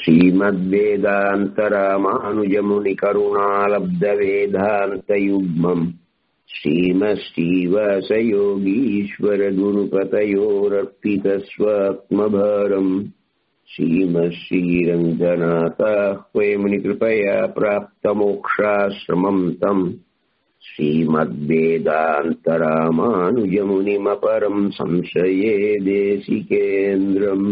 श्रीमद्वेदान्तरामानुजमुनिकरुणालब्धवेदान्तयुग्मम् श्रीमश्रीवसयोगीश्वरगुरुपतयोरर्पितस्वात्मभारम् श्रीमश्रीरङ्गनाथाह्वयमुनिकृपया प्राप्तमोक्षाश्रमम् तम् श्रीमद्वेदान्तरामानुजमुनिमपरम् संशये देशिकेन्द्रम्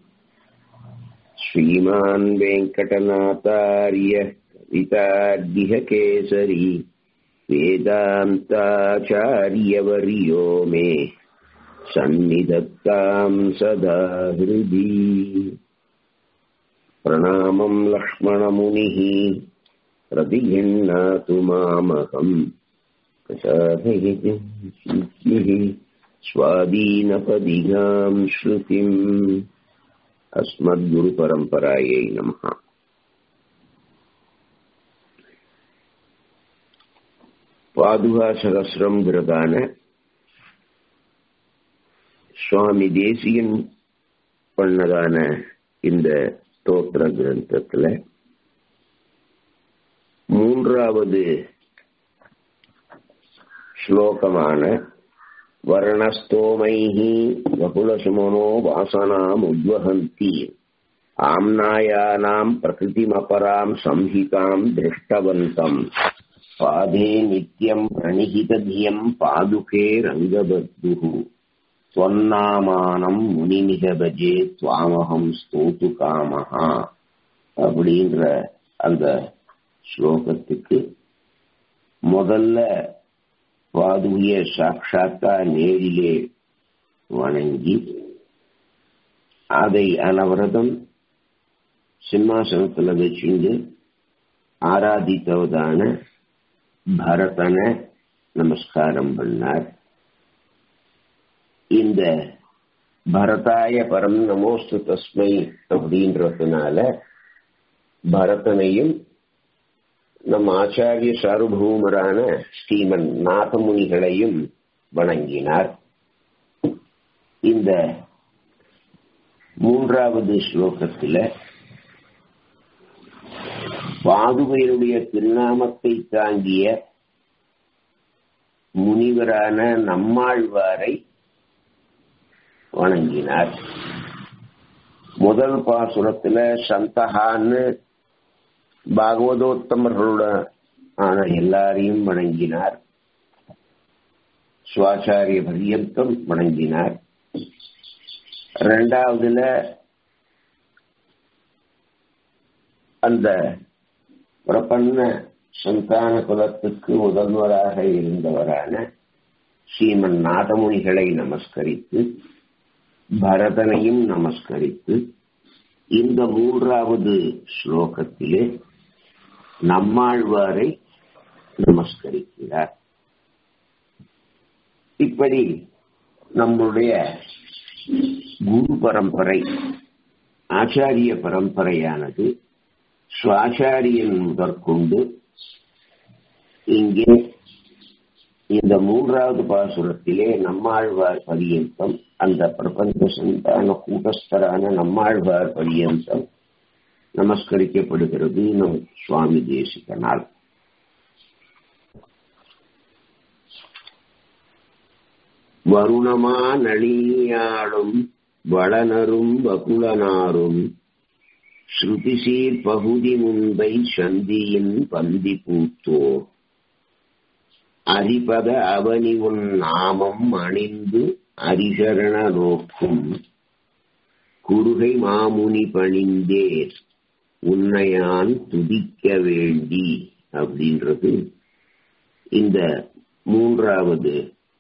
श्रीमान् वेङ्कटनाथार्य कवितार्यः केसरी वेदान्ताचार्यवर्यो मे सन्निधत्ताम् सदा हृदि प्रणामम् लक्ष्मणमुनिः प्रतिगृह्णातु मामहम् प्रसादयिः स्वाधीनपदिगाम् श्रुतिम् अस्मद्गुरुपरम्परायै नमः பாதுகா சகசிரங்கிறதான சுவாமி தேசியன் பண்ணதான இந்த தோற்ற கிரந்தத்துல மூன்றாவது ஸ்லோகமான வர்ணஸ்தோமைஹி வகுலசுமனோ வாசனாம் உத்வகந்தி ஆம்னாயானாம் பிரகிருதிமபராம் சம்ஹிதாம் திருஷ்டவந்தம் பாதே நித்யம் பிரணிகிததியம் பாதுகே ரங்கபத்துகு ஸ்வன்னாமானம் முனிமிகபஜே துவாமகம் ஸ்தோத்து காமஹா அப்படின்ற அந்த ஸ்லோகத்துக்கு முதல்ல பாதுகிய சாட்சாத்தா நேரிலே வணங்கி அதை அனவரதம் சிம்மாசனத்தில் வச்சுண்டு ஆராதித்தவதான பரதனை நமஸ்காரம் பண்ணார் இந்த பரதாய பரம் நமோஸ்து தஸ்மை அப்படின்றதுனால பரதனையும் நம் ஆச்சாரிய சார்வபௌமரான ஸ்ரீமன் நாதமுனிகளையும் வணங்கினார் இந்த மூன்றாவது ஸ்லோகத்தில் பாதுகையினுடைய திருநாமத்தை தாங்கிய முனிவரான நம்மாழ்வாரை வணங்கினார் முதல் பாசுரத்துல சந்தகான்னு பாகவதோத்தமர்களோட ஆன எல்லாரையும் வணங்கினார் சுவாச்சாரிய பரியந்தம் வணங்கினார் ரெண்டாவதுல அந்த பிரபன்ன சந்தான குலத்துக்கு முதல்வராக இருந்தவரான ஸ்ரீமன் நாதமுனிகளை நமஸ்கரித்து பரதனையும் நமஸ்கரித்து இந்த மூன்றாவது ஸ்லோகத்திலே நம்மாழ்வாரை நமஸ்கரிக்கிறார் இப்படி நம்முடைய குரு பரம்பரை ஆச்சாரிய பரம்பரையானது சுவாச்சாரியன் முதற்கொண்டு இங்கே இந்த மூன்றாவது பாசுரத்திலே நம்மாழ்வார் பரியந்தம் அந்த பிரபஞ்ச சந்தான கூட்டஸ்தரான நம்மாழ்வார் பரியந்தம் நமஸ்கரிக்கப்படுகிறது நம் சுவாமி தேசிகனால் வருணமா நளினியாளும் வளனரும் வகுலனாரும் ஸ்ருதிசீர் பகுதி முன்பை சந்தியின் பந்தி பூத்தோ அரிபத அவனி உன் நாமம் அணிந்து அரிசரண நோக்கும் குருகை மாமுனி பணிந்தேர் உன்னையான் துதிக்க வேண்டி அப்படின்றது இந்த மூன்றாவது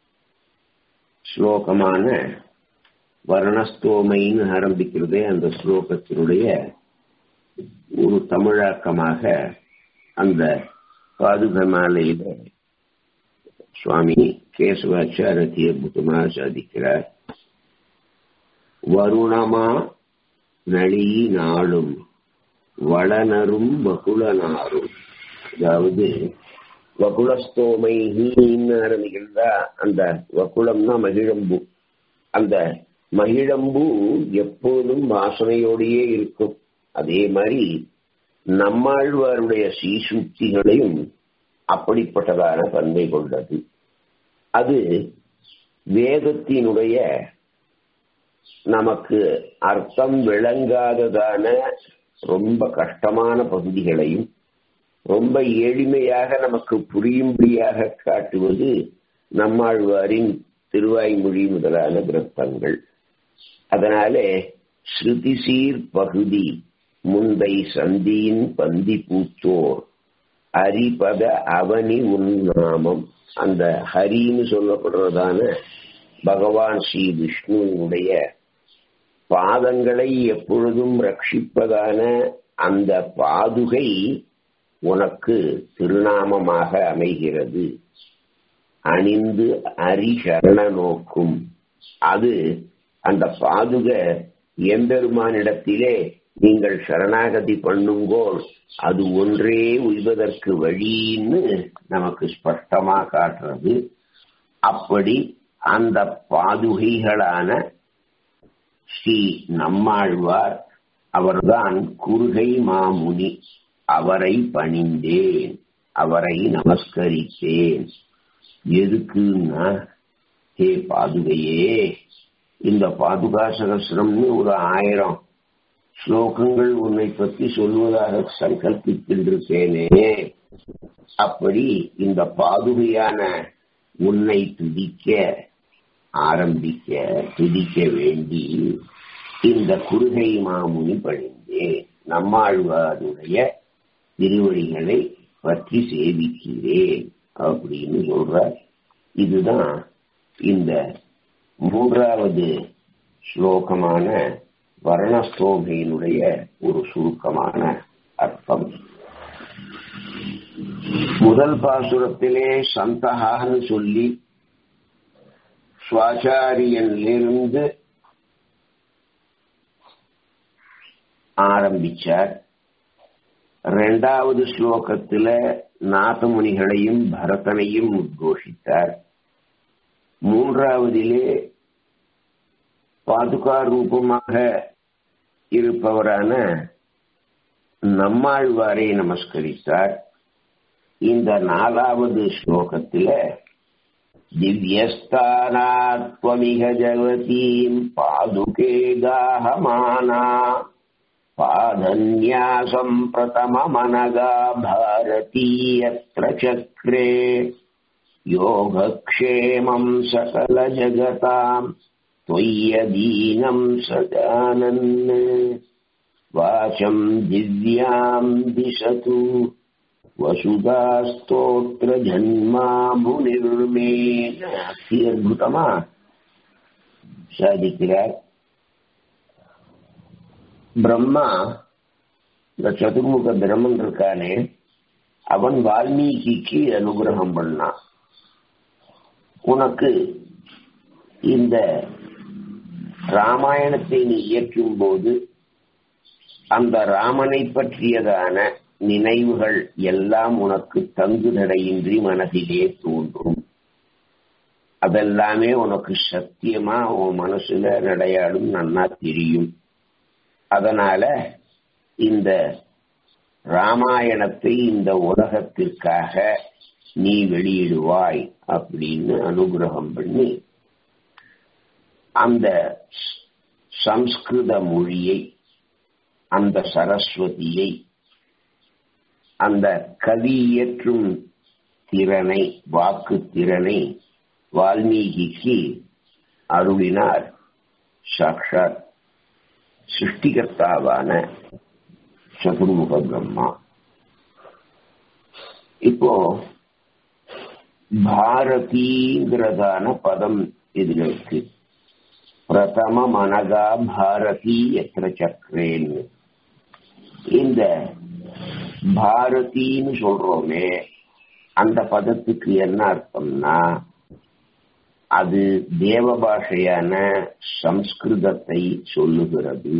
ஸ்லோகமான வர்ணஸ்தோமைன்னு ஆரம்பிக்கிறதே அந்த ஸ்லோகத்தினுடைய ஒரு தமிழாக்கமாக அந்த பாதுக மாலையில சுவாமி கேசவாச்சாரதி அற்புதமாக சாதிக்கிறார் வருணமா நளி நாளும் வளனரும் வகுளனாரும் அதாவது வகுளஸ்தோமைன்னு ஆரம்பிக்கிறதா அந்த வகுளம்னா மகிழம்பு அந்த மகிழம்பு எப்போதும் வாசனையோடையே இருக்கும் அதே மாதிரி நம்மாழ்வாருடைய சீசுக்திகளையும் அப்படிப்பட்டதான தன்மை கொண்டது அது வேதத்தினுடைய நமக்கு அர்த்தம் விளங்காததான ரொம்ப கஷ்டமான பகுதிகளையும் ரொம்ப எளிமையாக நமக்கு புரியும்படியாக காட்டுவது நம்மாழ்வாரின் திருவாய்மொழி முதலான கிரந்தங்கள் அதனாலே ஸ்ருதிசீர் பகுதி முந்தை சந்தியின் பந்தி பூச்சோர் ஹரிபத அவனி உன்னாமம் அந்த ஹரின்னு சொல்லப்படுறதான பகவான் ஸ்ரீ விஷ்ணுவினுடைய பாதங்களை எப்பொழுதும் ரட்சிப்பதான அந்த பாதுகை உனக்கு திருநாமமாக அமைகிறது அணிந்து அரிசரண நோக்கும் அது அந்த பாதுக எம்பெருமானிடத்திலே நீங்கள் சரணாகதி பண்ணுங்கோள் அது ஒன்றே உய்வதற்கு வழின்னு நமக்கு ஸ்பஷ்டமா காட்டுறது அப்படி அந்த பாதுகைகளான ஸ்ரீ நம்மாழ்வார் அவர்தான் குறுகை மாமுனி அவரை பணிந்தேன் அவரை நமஸ்கரித்தேன் எதுக்குன்னா ஹே பாதுகையே இந்த பாதுகா சகசிரம்னு ஒரு ஆயிரம் ஸ்லோகங்கள் உன்னை பற்றி சொல்வதாக சங்கல்பித்திருப்பேனே அப்படி இந்த பாதுகையான உன்னை துதிக்க ஆரம்பிக்க துதிக்க வேண்டி இந்த குறுகை மாமுனி பணிந்தேன் நம்மாழ்வாருடைய திருவடிகளை பற்றி சேவிக்கிறேன் அப்படின்னு சொல்றார் இதுதான் இந்த மூன்றாவது ஸ்லோகமான வர்ணஸ்தோகையினுடைய ஒரு சுருக்கமான அர்த்தம் முதல் பாசுரத்திலே சந்தகான்னு சொல்லி சுவாச்சாரியனிலிருந்து ஆரம்பிச்சார் ரெண்டாவது ஸ்லோகத்துல நாதமுனிகளையும் பரதனையும் உத்கோஷித்தார் மூன்றாவதிலே பாதுகா ரூபமாக இருப்பவரான நம்மாழ்வாரை நமஸ்கரித்தார் இந்த நாலாவது ஸ்லோகத்தில திவ்யஸ்தானாத்வமிக ஜகவதீம் பாதுகே காஹமானா पादन्यासम् प्रथममनगा भारतीयत्र चक्रे योगक्षेमम् सकलजगताम् त्वय्यदीनम् सजानन् वाचम् दिव्याम् दिशतु वसुधास्तोत्रजन्मामुनिर्मेण அத்தியற்புதமா சாதிக்கிறார் பிரம்மா இந்த சதுர்முக பிரம்மன் இருக்கானே அவன் வால்மீகிக்கு அனுகிரகம் பண்ணான் உனக்கு இந்த ராமாயணத்தை நீ இயற்றும் போது அந்த ராமனை பற்றியதான நினைவுகள் எல்லாம் உனக்கு தங்குதடையின்றி மனதிலே தோன்றும் அதெல்லாமே உனக்கு சத்தியமா உன் மனசுல நடையாடும் நன்னா தெரியும் அதனால இந்த ராமாயணத்தை இந்த உலகத்திற்காக நீ வெளியிடுவாய் அப்படின்னு அனுகிரகம் பண்ணி அந்த சம்ஸ்கிருத மொழியை அந்த சரஸ்வதியை அந்த கவி இயற்றும் திறனை வாக்கு திறனை வால்மீகிக்கு அருளினார் சாக்ஷாத் சிருஷ்டிகர்த்தாவான சதுர்முக பிரம்மா இப்போ பாரதிங்கிறதான பதம் இதுல இருக்கு பிரதம மனகா பாரதி எத்திர சக்கரேன்னு இந்த பாரதின்னு சொல்றோமே அந்த பதத்துக்கு என்ன அர்த்தம்னா அது தேவ பாஷையான சம்ஸ்கிருதத்தை சொல்லுகிறது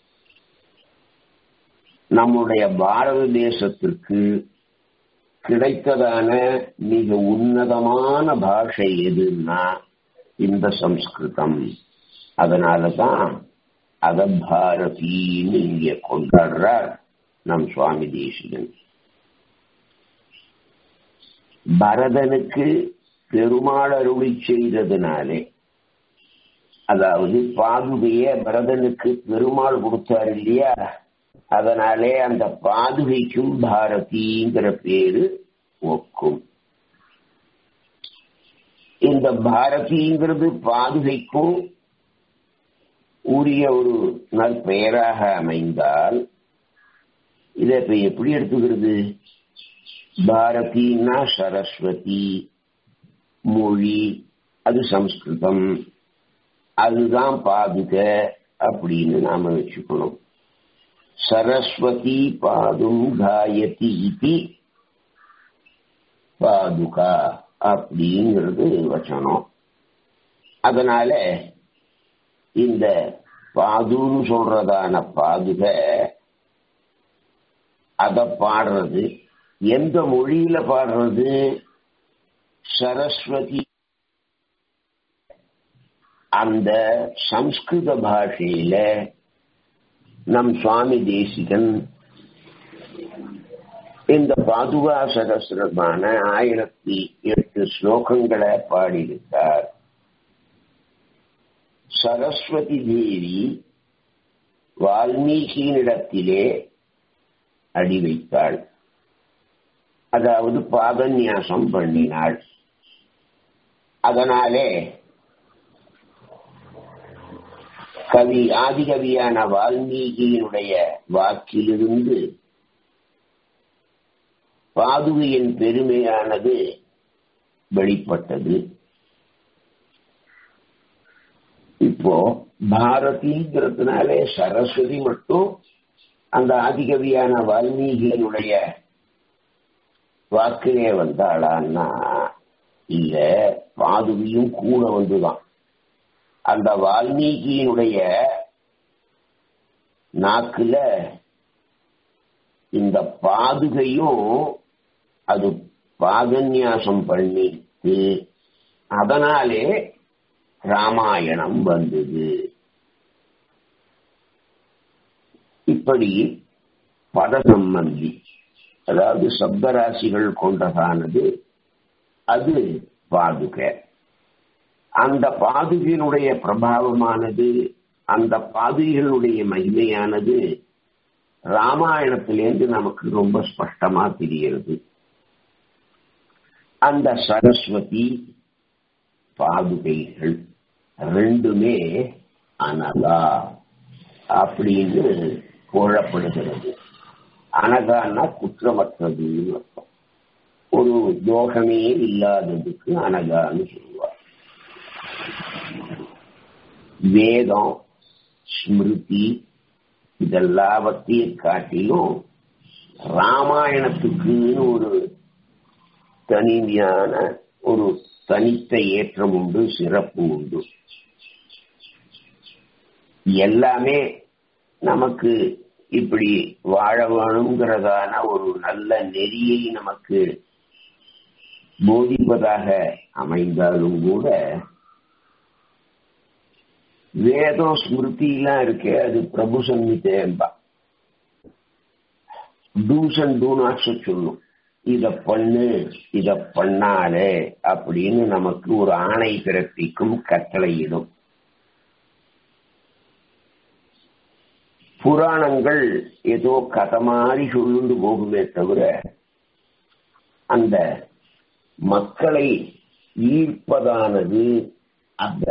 நம்முடைய பாரத தேசத்திற்கு கிடைத்ததான மிக உன்னதமான பாஷை எதுன்னா இந்த சம்ஸ்கிருதம் அதனாலதான் அத பாரதின்னு இங்க கொண்டாடுறார் நம் சுவாமி தேசிகன் பரதனுக்கு பெருமாள் அருளி செய்ததுனாலே அதாவது பாதுகைய பரதனுக்கு பெருமாள் கொடுத்தார் இல்லையா அதனாலே அந்த பாதுகைக்கும் பாரதிங்கிற பேரு ஒக்கும் இந்த பாரதிங்கிறது பாதுகைக்கும் உரிய ஒரு நற்பெயராக அமைந்தால் இதை இப்ப எப்படி எடுத்துக்கிறது பாரதினா சரஸ்வதி மொழி அது சம்ஸ்கிருதம் அதுதான் பாதுக அப்படின்னு நாம வச்சுக்கணும் சரஸ்வதி பாதும் காயதி இது பாதுகா அப்படிங்கிறது வச்சனம் அதனால இந்த பாதுன்னு சொல்றதான பாதுக அத பாடுறது எந்த மொழியில பாடுறது சரஸ்வதி அந்த சம்ஸ்கிருத பாஷையில நம் சுவாமி தேசிகன் இந்த பாதுகா சகசிரமான ஆயிரத்தி எட்டு ஸ்லோகங்களை பாடியிருக்கார் சரஸ்வதி தேவி வால்மீகியினிடத்திலே அடி வைத்தாள் அதாவது பாதநியாசம் பண்ணினாள் அதனாலே கவி ஆதிகவியான வால்மீகியினுடைய வாக்கிலிருந்து பாதுகையின் பெருமையானது வெளிப்பட்டது இப்போ பாரதிங்கிறதுனாலே சரஸ்வதி மட்டும் அந்த ஆதிகவியான வால்மீகியினுடைய வாக்கிலே வந்தாளான்னா இல்ல பாதுகையும் கூட வந்துதான் அந்த வால்மீகியினுடைய நாக்குல இந்த பாதுகையும் அது பாதநியாசம் பண்ணிட்டு அதனாலே ராமாயணம் வந்தது இப்படி பத சம்பந்தி அதாவது சப்தராசிகள் கொண்டதானது அது பாதுகை அந்த பாதுகையினுடைய பிரபாவமானது அந்த பாதுகைகளுடைய மகிமையானது ராமாயணத்திலேருந்து நமக்கு ரொம்ப ஸ்பஷ்டமா தெரிகிறது அந்த சரஸ்வதி பாதுகைகள் ரெண்டுமே அனகா அப்படின்னு புகழப்படுகிறது அனகான்னா குற்றமற்றதுன்னு அர்த்தம் ஒரு தோஷமே இல்லாததுக்கு அனகான்னு சொல்லுவார் வேதம் ஸ்மிருதி இதெல்லாவற்றையும் காட்டிலும் ராமாயணத்துக்குன்னு ஒரு தனிமையான ஒரு தனித்த ஏற்றம் உண்டு சிறப்பு உண்டு எல்லாமே நமக்கு இப்படி வாழ வேணுங்கிறதான ஒரு நல்ல நெறியை நமக்கு போதிப்பதாக அமைந்தாலும் கூட வேதம் ஸ்மிருதிலாம் இருக்கே அது பிரபு சன்னிதேன்பா டூஸ் அண்ட் டூ நாட்ஸ் சொல்லும் இத பண்ணு இத பண்ணாலே அப்படின்னு நமக்கு ஒரு ஆணை பிறப்பிக்கும் கட்டளையிடும் புராணங்கள் ஏதோ கதை மாதிரி சொல்லுண்டு போகுமே தவிர அந்த மக்களை ஈர்ப்பதானது அந்த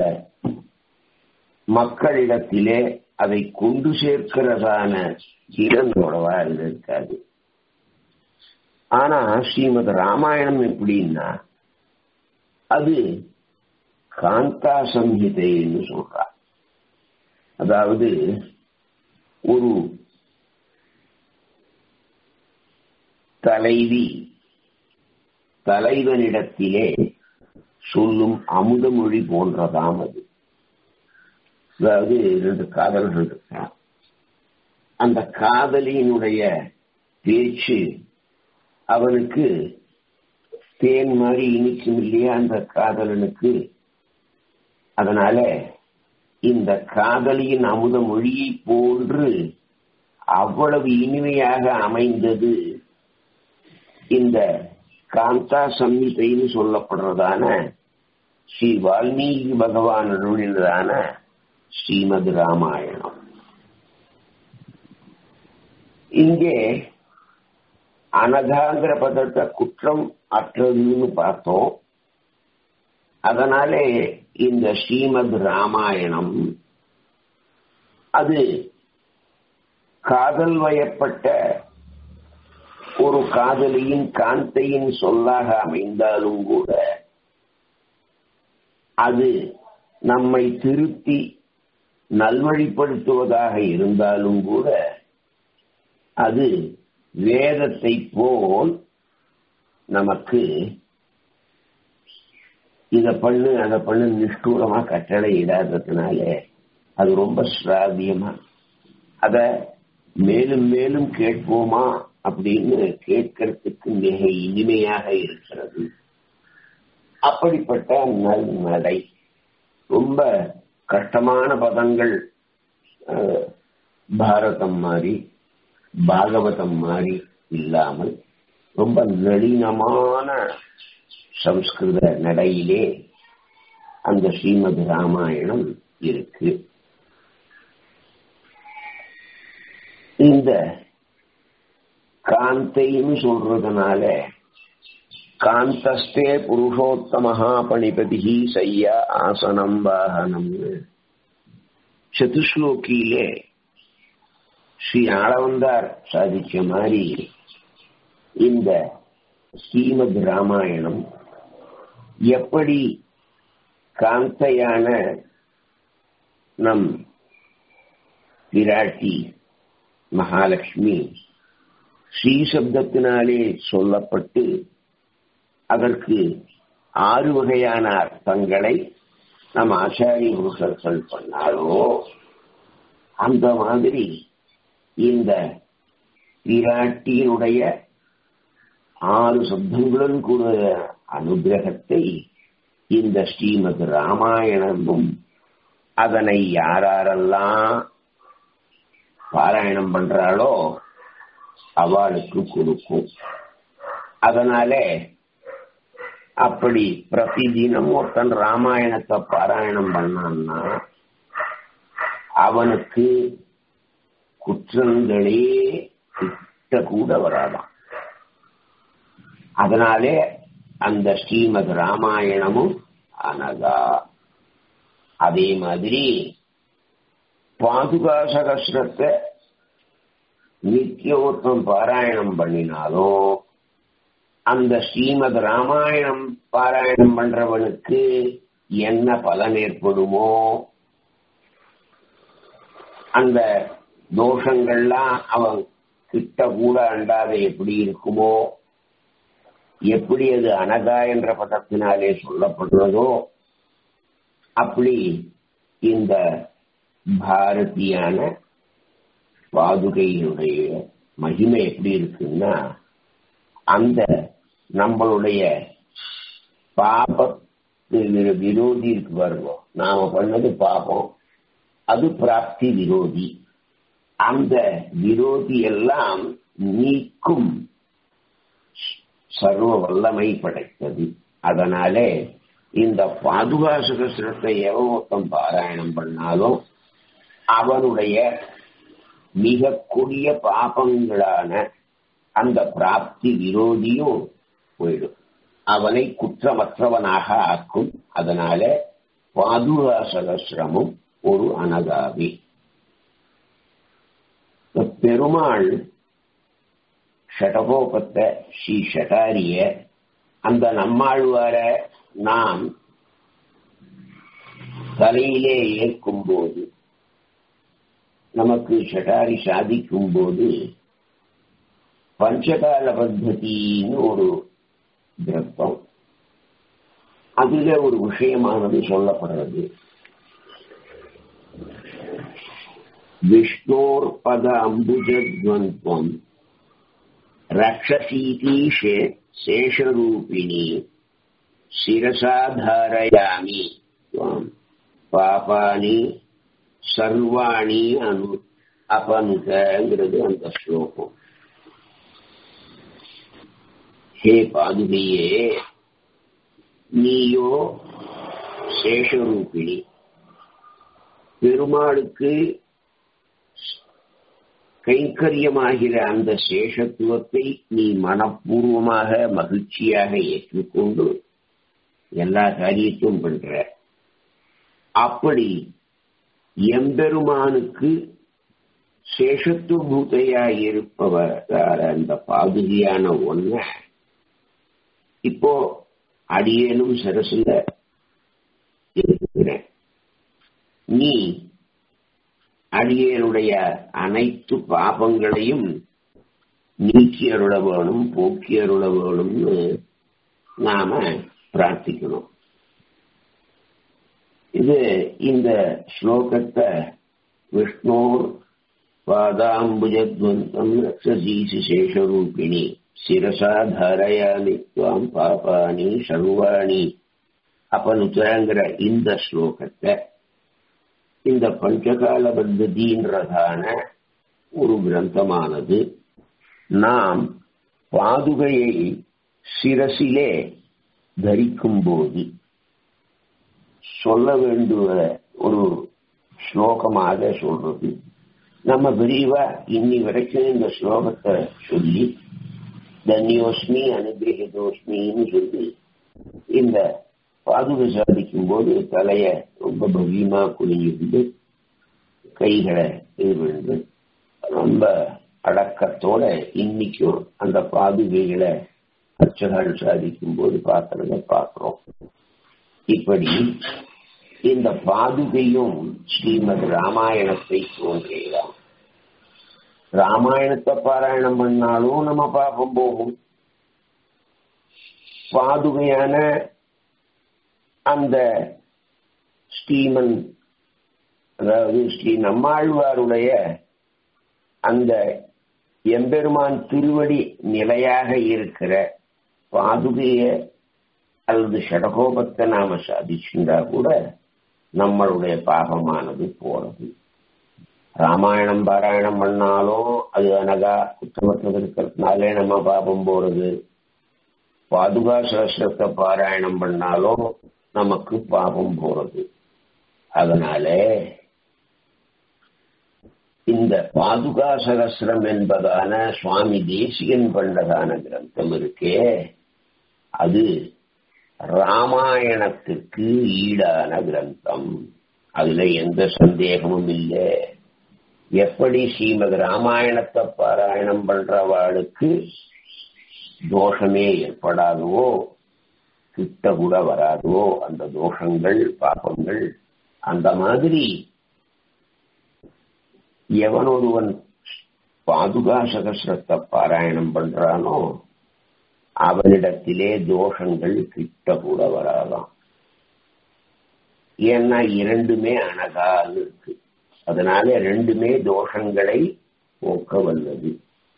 மக்களிடத்திலே அதை கொண்டு சேர்க்கிறதான திறனோடவா இருக்காது ஆனா ஸ்ரீமத் ராமாயணம் எப்படின்னா அது காந்தா சம்ஹிதைன்னு சொல்றா அதாவது ஒரு தலைவி தலைவனிடத்திலே சொல்லும் அமுதமொழி போன்றதாம் அது அதாவது ரெண்டு காதல்கள் இருக்கான் அந்த காதலியினுடைய பேச்சு அவனுக்கு தேன் மாதிரி இனிக்கும் இல்லையா அந்த காதலனுக்கு அதனால இந்த காதலியின் அமுத மொழியை போன்று அவ்வளவு இனிமையாக அமைந்தது இந்த காந்தா சம்ஹிதைன்னு சொல்லப்படுறதான ஸ்ரீ வால்மீகி பகவான் அருளினதான ஸ்ரீமத் ராமாயணம் இங்கே அனகாங்கிற பதத்தை குற்றம் அற்றதுன்னு பார்த்தோம் அதனாலே இந்த ஸ்ரீமத் ராமாயணம் அது காதல் வயப்பட்ட ஒரு காதலியின் காந்தையின் சொல்லாக அமைந்தாலும் கூட அது நம்மை திருத்தி நல்வழிப்படுத்துவதாக இருந்தாலும் கூட அது வேதத்தை போல் நமக்கு இத பண்ணு அதை பண்ணு நிஷ்டூரமா கட்டளை இடாததுனால அது ரொம்ப சிராவியமா அத மேலும் மேலும் கேட்போமா அப்படின்னு கேட்கறதுக்கு மிக இனிமையாக இருக்கிறது அப்படிப்பட்ட நல்நடை ரொம்ப கஷ்டமான பதங்கள் பாரதம் மாதிரி பாகவதம் மாதிரி இல்லாமல் ரொம்ப நளினமான சம்ஸ்கிருத நடையிலே அந்த ஸ்ரீமத் ராமாயணம் இருக்கு இந்த காந்தைன்னு சொல்றதுனால காந்தஸ்தே புருஷோத்தமஹா பணிபதி சையா ஆசனம் வாகனம்னு சதுஸ்லோக்கியிலே ஸ்ரீ ஆளவந்தார் சாதிச்ச மாதிரி இந்த ஸ்ரீமத் ராமாயணம் எப்படி காந்தையான நம் பிராட்டி மகாலட்சுமி ஸ்ரீ சப்தத்தினாலே சொல்லப்பட்டு அதற்கு ஆறு வகையான அர்த்தங்களை நம் ஆச்சாரிய புருஷர்கள் பண்ணாரோ அந்த மாதிரி இந்த பிராட்டியினுடைய ஆறு சப்தங்களுடன் கூட அனுகிரகத்தை இந்த ஸ்ரீமத் ராமாயணமும் அதனை யாரெல்லாம் பாராயணம் பண்றாளோ அவளுக்கு கொடுக்கும் அதனால அப்படி பிரதி தினம் ஒருத்தன் ராமாயணத்தை பாராயணம் பண்ணான்னா அவனுக்கு குற்றங்களே கிட்ட கூட வராதான் அதனாலே அந்த ஸ்ரீமத் ராமாயணமும் அனகா அதே மாதிரி பாதுகா சகசிரத்தை நித்திய ஒருத்தம் பாராயணம் பண்ணினாலும் அந்த ஸ்ரீமத் ராமாயணம் பாராயணம் பண்றவனுக்கு என்ன பலன் ஏற்படுமோ அந்த தோஷங்கள்லாம் அவன் கிட்ட கூட அண்டாத எப்படி இருக்குமோ எப்படி அது அனகா என்ற பதத்தினாலே சொல்லப்படுறதோ அப்படி இந்த பாரதியான பாதுகையினுடைய மகிமை எப்படி இருக்குன்னா அந்த நம்மளுடைய பாப விரோதி இருக்கு பாருங்க நாம பண்ணது பாபம் அது பிராப்தி விரோதி அந்த விரோதி எல்லாம் நீக்கும் சர்வ வல்லமை படைத்தது அதனாலே இந்த பாதுகா சுகசிரத்தை எவன் மொத்தம் பாராயணம் பண்ணாலும் அவனுடைய மிக கொடிய பாபங்களான அந்த பிராப்தி விரோதியும் போயிடும் அவனை குற்றமற்றவனாக ஆக்கும் அதனால பாதுகா சகசிரமும் ஒரு அனகாவி பெருமாள் ஷடகோபத்தை ஸ்ரீ ஷடாரிய அந்த நம்மாழ்வார நாம் தலையிலே ஏற்கும் போது நமக்கு ஷடாரி சாதிக்கும் போது பஞ்சகால பத்ததின்னு ஒரு கிரந்தம் அதுல ஒரு விஷயமானது சொல்லப்படுறது விஷ்ணோர் பத அம்புஜத்வந்த்வம் ரக்ஷசீதி சேஷரூபிணி சிரசா தாரயாமி துவாம் பாபானி சர்வாணி அனு அபனுதங்கிறது அந்த ஸ்லோகம் ஹே பாதுகையே நீயோ சேஷரூபிணி பெருமாளுக்கு கைங்கரியமாகிற அந்த சேஷத்துவத்தை நீ மனப்பூர்வமாக மகிழ்ச்சியாக ஏற்றுக்கொண்டு எல்லா காரியத்தையும் பண்ற அப்படி எம்பெருமானுக்கு சேஷத்துவ பூதையாய் இருப்பவர் அந்த பாதுகையான ஒன்ன இப்போ அடியேனும் சரசுல இருக்கிறேன் நீ அடியனுடைய அனைத்து பாபங்களையும் நீக்கி அருள வேணும் போக்கி அருள வேணும்னு நாம பிரார்த்திக்கணும் இது இந்த ஸ்லோகத்தை விஷ்ணோர் பாதாம்புஜத்வந்தம் ரக்ஷசீசி சேஷரூபிணி சிரசா தாரயாமி துவாம் பாபானி சர்வாணி அப்பனுத்தங்கிற இந்த ஸ்லோகத்தை இந்த பஞ்சகால பத்ததின்றதான ஒரு கிரந்தமானது நாம் பாதுகையை சிரசிலே தரிக்கும் போது சொல்ல வேண்டிய ஒரு ஸ்லோகமாக சொல்றது நம்ம விரிவா இன்னி வரைக்கும் இந்த ஸ்லோகத்தை சொல்லி தன்யோஸ்மி அனுகிரகிதோஸ்மின்னு சொல்லி இந்த பாதுகை சாதிக்கும் போது தலைய ரொம்ப பவியமா குனிஞ்சிருந்து கைகளை இது விழுந்து ரொம்ப அடக்கத்தோட இன்னைக்கும் அந்த பாதுகைகளை அர்ச்சகர்கள் சாதிக்கும் போது பார்க்கறத பார்க்கிறோம் இப்படி இந்த பாதுகையும் ஸ்ரீமத் ராமாயணத்தை தோன்றுகிறான் ராமாயணத்தை பாராயணம் பண்ணாலும் நம்ம பாப்பம் போகும் பாதுகையான அந்த ஸ்ரீமன் அதாவது ஸ்ரீ நம்மாழ்வாருடைய அந்த எம்பெருமான் திருவடி நிலையாக இருக்கிற பாதுகைய அல்லது ஷடகோபத்தை நாம சாதிச்சுண்டா கூட நம்மளுடைய பாகமானது போறது ராமாயணம் பாராயணம் பண்ணாலும் அது அனகா குற்றமற்றது இருக்கிறதுனாலே நம்ம பாபம் போறது பாதுகா சகசிரத்தை பாராயணம் பண்ணாலும் நமக்கு பாபம் போறது அதனால இந்த பாதுகா சகசிரம் என்பதான சுவாமி தேசிகன் பண்ணதான கிரந்தம் இருக்கே அது ராமாயணத்துக்கு ஈடான கிரந்தம் அதுல எந்த சந்தேகமும் இல்லை எப்படி ஸ்ரீமத் ராமாயணத்தை பாராயணம் பண்றவாளுக்கு தோஷமே ஏற்படாதவோ கிட்ட கூட வராதோ அந்த தோஷங்கள் பாபங்கள் அந்த மாதிரி எவன் ஒருவன் பாதுகா சகசிரத்தை பாராயணம் பண்றானோ அவனிடத்திலே தோஷங்கள் கிட்ட கூட வராதாம் ஏன்னா இரண்டுமே அனகால் இருக்கு அதனால ரெண்டுமே தோஷங்களை போக்க வல்லது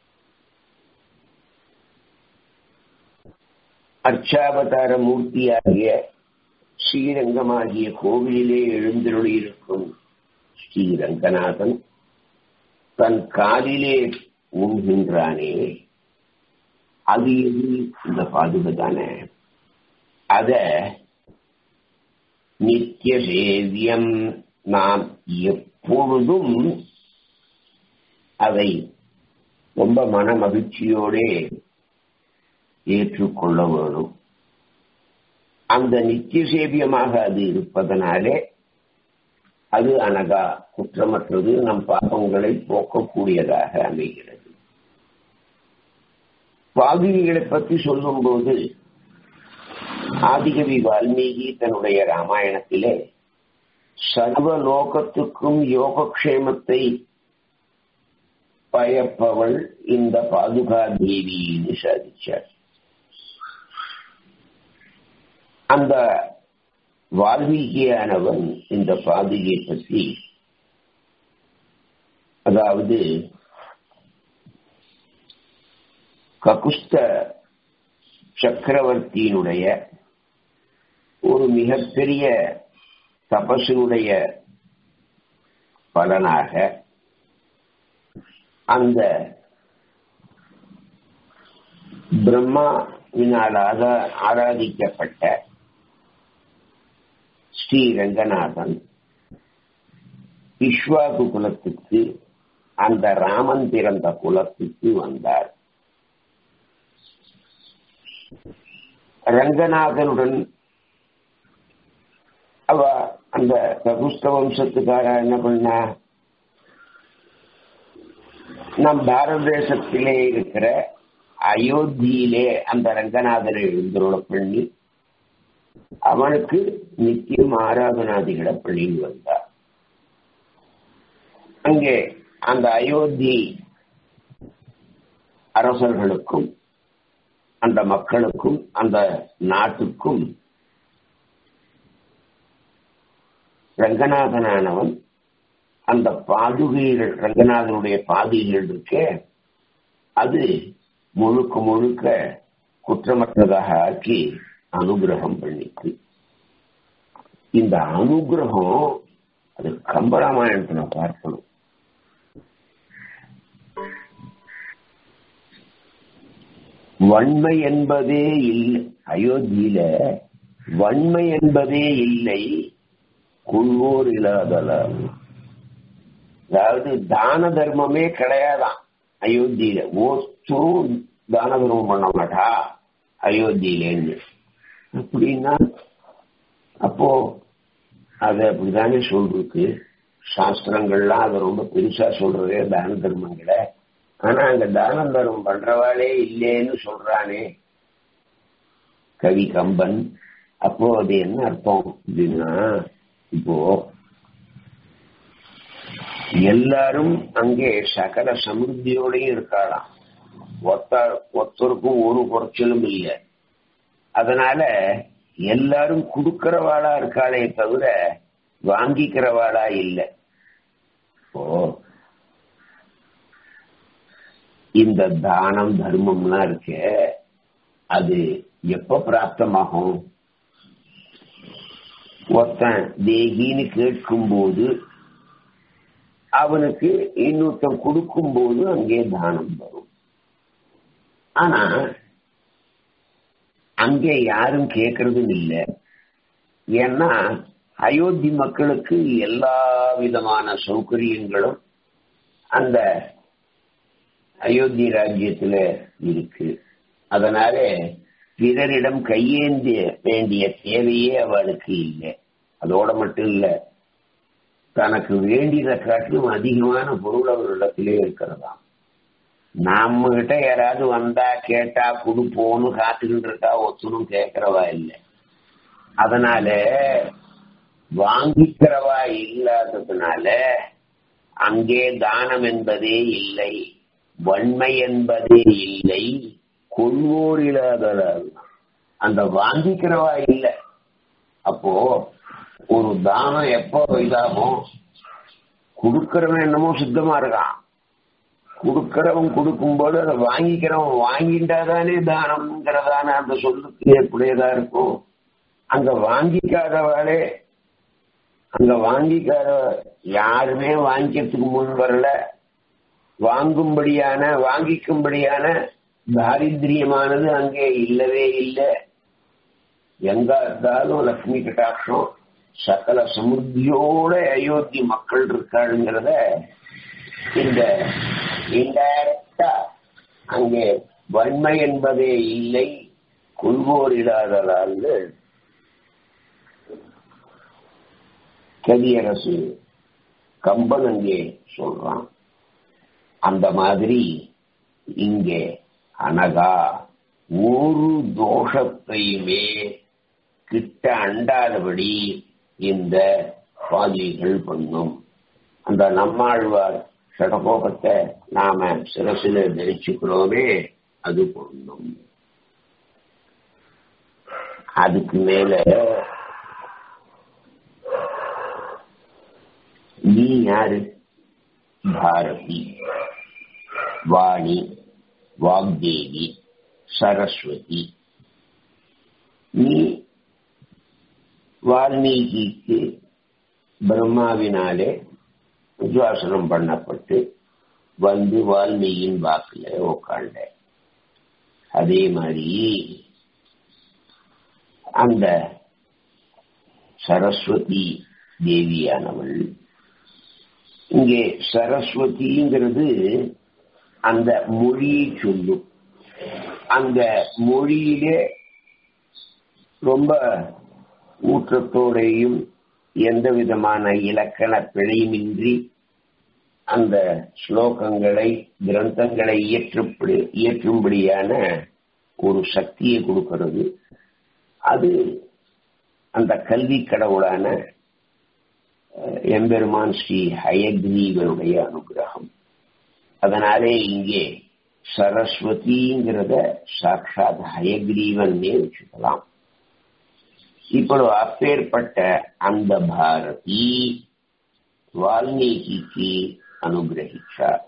அர்ச்சாவதார மூர்த்தியாகிய ஸ்ரீரங்கமாகிய கோவிலிலே எழுந்தருளியிருக்கும் ஸ்ரீரங்கநாதன் தன் காலிலே ஊன்கின்றானே அது எது இந்த பாதுகை தானே அத நித்திய சேவியம் நாம் எப்பொழுதும் அதை ரொம்ப மன மகிழ்ச்சியோட ஏற்றுக்கொள்ள வேணும் அந்த நித்திய சேவியமாக அது இருப்பதனாலே அது அனகா குற்றமற்றது நம் பாபங்களை போக்கக்கூடியதாக அமைகிறது பாதிரிகளை பற்றி சொல்லும் போது ஆதிகவி வால்மீகி தன்னுடைய ராமாயணத்திலே சர்வ லோகத்துக்கும் யோகக்ஷேமத்தை பயப்பவள் இந்த பாதுகா தேவின்னு சாதிச்சார் அந்த வால்மீகியானவன் இந்த பாதுகை பற்றி அதாவது ககுஸ்த சக்கரவர்த்தியினுடைய ஒரு மிகப்பெரிய தபசுடைய பலனாக அந்த பிரம்மாவினால் ஆராதிக்கப்பட்ட ஸ்ரீ ரங்கநாதன் விஸ்வாகு குலத்துக்கு அந்த ராமன் பிறந்த குலத்துக்கு வந்தார் ரங்கநாதனுடன் அவ அந்த சகுஸ்த வம்சத்துக்கார என்ன பண்ண நம் பாரத தேசத்திலே இருக்கிற அயோத்தியிலே அந்த ரங்கநாதனை எழுந்துருள பண்ணி அவனுக்கு நித்தியம் ஆராதனாதிகளை பண்ணிட்டு வந்தார் அங்கே அந்த அயோத்தி அரசர்களுக்கும் அந்த மக்களுக்கும் அந்த நாட்டுக்கும் ரங்கநாதனானவன் அந்த பாதுகைகள் ரங்கநாதனுடைய பாதுகைகள் இருக்கே அது முழுக்க முழுக்க குற்றமற்றதாக ஆக்கி அனுகிரகம் பண்ணிச்சு இந்த அனுகிரகம் அது கம்பராமாயணத்துல பார்க்கணும் வன்மை என்பதே இல்லை அயோத்தியில வன்மை என்பதே இல்லை கொள்வோர் இல்லாதலால் அதாவது தான தர்மமே கிடையாதான் அயோத்தியில ஒருத்தரும் தான தர்மம் பண்ண மாட்டா அயோத்தியிலேன்னு அப்படின்னா அப்போ அது அப்படிதானே சொல்றது சாஸ்திரங்கள்லாம் அதை ரொம்ப பெருசா சொல்றதே தான தர்மங்களை ஆனா அங்க தானம் தர்மம் பண்றவாளே இல்லேன்னு சொல்றானே கவி கம்பன் அப்போ அது என்ன அர்த்தம் அப்படின்னா இப்போ எல்லாரும் அங்கே சகல சமிருத்தியோடையும் இருக்காளாம் ஒத்த ஒத்தருக்கும் ஒரு குறைச்சலும் இல்லை அதனால எல்லாரும் கொடுக்கிறவாளா இருக்காளே தவிர வாங்கிக்கிறவாளா இல்லை ஓ இந்த தானம் தர்மம்லாம் இருக்க அது எப்ப பிராப்தமாகும் ஒருத்தன் தேகின்னு கேட்கும்போது அவனுக்கு இன்னொருத்தன் கொடுக்கும் போது அங்கே தானம் வரும் ஆனா அங்கே யாரும் கேட்கறதும் இல்லை ஏன்னா அயோத்தி மக்களுக்கு எல்லா விதமான சௌகரியங்களும் அந்த அயோத்தி ராஜ்யத்துல இருக்கு அதனால பிறரிடம் கையேந்திய வேண்டிய தேவையே அவளுக்கு இல்லை அதோட மட்டும் இல்ல தனக்கு வேண்டியதை காட்டிலும் அதிகமான பொருள் அவர்களிடத்திலே இருக்கிறதாம் நம்ம கிட்ட யாராவது வந்தா கேட்டா கொடுப்போன்னு காத்துக்கிட்டு இருக்கா ஒத்துணும் கேட்கிறவா இல்லை அதனால வாங்கிக்கிறவா இல்லாததுனால அங்கே தானம் என்பதே இல்லை வன்மை என்பதே இல்லை கொள்வோர் இல்லாததால் அந்த வாங்கிக்கிறவா இல்லை அப்போ ஒரு தானம் எப்போ இதாகும் கொடுக்கறவன் என்னமோ சுத்தமா இருக்கான் கொடுக்கறவன் கொடுக்கும்போது அதை வாங்கிக்கிறவன் வாங்கிட்டாதானே தானம்ங்கிறதான அந்த சொல்லுக்கு எப்படியதா இருக்கும் அங்க வாங்கிக்காதவாளே அங்க வாங்கிக்காத யாருமே வாங்கிக்கிறதுக்கு முன் வரல வாங்கும்படியான வாங்கிக்கும்படியான தாரித்திரியமானது அங்கே இல்லவே இல்லை எங்க இருந்தாலும் லக்ஷ்மி கட்டாட்சம் சகல சமுத்தியோட அயோத்தி மக்கள் இருக்காளுங்கிறத இந்த இன்டைரக்டா அங்கே வன்மை என்பதே இல்லை கொள்வோர் இல்லாததால் கவியரசு கம்பன் அங்கே சொல்றான் அந்த மாதிரி இங்கே அனகா ஒரு தோஷத்தையுமே கிட்ட அண்டாதபடி இந்த பாதிகள் பண்ணும் அந்த நம்மாழ்வார் சடகோபத்தை நாம சிரசில தரிச்சுக்கிறோமே அது பொண்ணும் அதுக்கு மேல நீ யாரு பாரதி வாணி வாக்தேவி சரஸ்வதி நீ வால்மீகிக்கு பிரம்மாவினாலே உத்வாசனம் பண்ணப்பட்டு வந்து வால்மீகியின் வாக்குல உட்காண்ட அதே மாதிரி அந்த சரஸ்வதி தேவியானவள் இங்கே சரஸ்வதிங்கிறது அந்த மொழியை சொல்லும் அந்த மொழியிலே ரொம்ப ஊற்றத்தோடையும் எந்த விதமான இலக்கண பிழையுமின்றி அந்த ஸ்லோகங்களை கிரந்தங்களை இயற்றப்படி இயற்றும்படியான ஒரு சக்தியை கொடுக்கிறது அது அந்த கல்வி கடவுளான எம்பெருமான் ஸ்ரீ ஹயக்ரீவனுடைய அனுகிரகம் அதனாலே இங்கே சரஸ்வதிங்கிறத சாட்சாத் ஹயக்ரீவன்னே வச்சுக்கலாம் இப்பொழுது அப்பேற்பட்ட அந்த பாரதி வால்மீகிக்கு அனுகிரகிச்சார்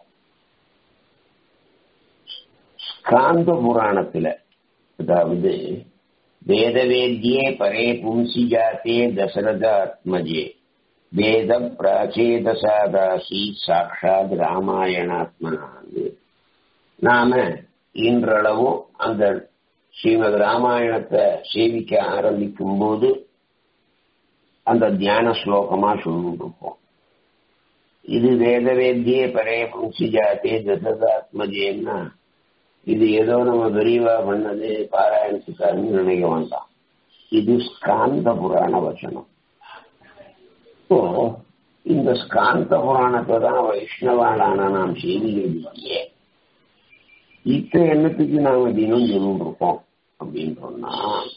ஸ்காந்த புராணத்துல அதாவது வேதவேத்யே பரே பும்சி ஜாத்தே தசரதாத்மஜே வேத பிராச்சேதசாதாசி சாட்சாத் ராமாயணாத்மனான்னு நாம இன்றளவும் அந்த ஸ்ரீமத் ராமாயணத்தை சேவிக்க ஆரம்பிக்கும் போது அந்த தியான ஸ்லோகமா சொல்லிட்டு இருப்போம் இது வேத வேத்தியே பரே பும்சி ஜாத்தே தசதாத்மஜேன்னா இது ஏதோ நம்ம விரிவா பண்ணது பாராயணத்துக்காருன்னு நினைக்க வேண்டாம் இது ஸ்காந்த புராண வச்சனம் இப்போ இந்த ஸ்காந்த புராணத்தை தான் வைஷ்ணவானான நாம் செய்தியே இத்த எண்ணத்துக்கு நாம தினம் சொல்லிட்டு இருக்கோம் அப்படின்னு சொன்னா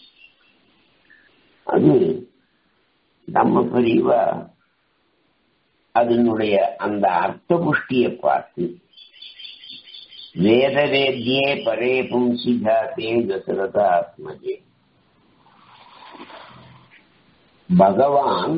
அது நம்ம பெரியவா அதனுடைய அந்த அர்த்த புஷ்டியை பார்த்து வேத வேத்தியே பரே பும்சி ஜாத்தே தசரத ஆத்மஜே பகவான்